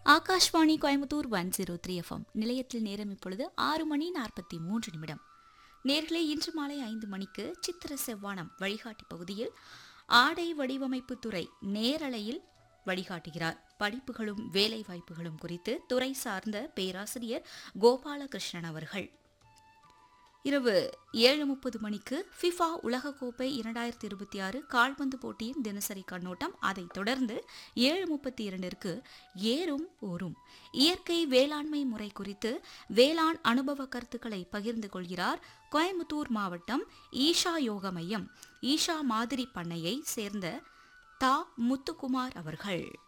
Akashvani Coimbatore one zero three FM நிலையத்தில் நேரம் இப்பொழுது ஆறு மணி நாற்பத்தி மூன்று நிமிடம் நேர்களே இன்று மாலை ஐந்து மணிக்கு சித்திர செவ்வானம் வழிகாட்டி பகுதியில் ஆடை வடிவமைப்பு துறை நேரலையில் வழிகாட்டுகிறார் படிப்புகளும் வேலை வாய்ப்புகளும் குறித்து துறை சார்ந்த பேராசிரியர் கோபாலகிருஷ்ணன் அவர்கள் இரவு ஏழு முப்பது மணிக்கு ஃபிஃபா உலகக்கோப்பை இரண்டாயிரத்தி இருபத்தி ஆறு கால்பந்து போட்டியின் தினசரி கண்ணோட்டம் அதைத் தொடர்ந்து ஏழு முப்பத்தி இரண்டிற்கு ஏறும் ஊரும் இயற்கை வேளாண்மை முறை குறித்து வேளாண் அனுபவ கருத்துக்களை பகிர்ந்து கொள்கிறார் கோயம்புத்தூர் மாவட்டம் ஈஷா யோக மையம் ஈஷா மாதிரி பண்ணையை சேர்ந்த தா முத்துக்குமார் அவர்கள்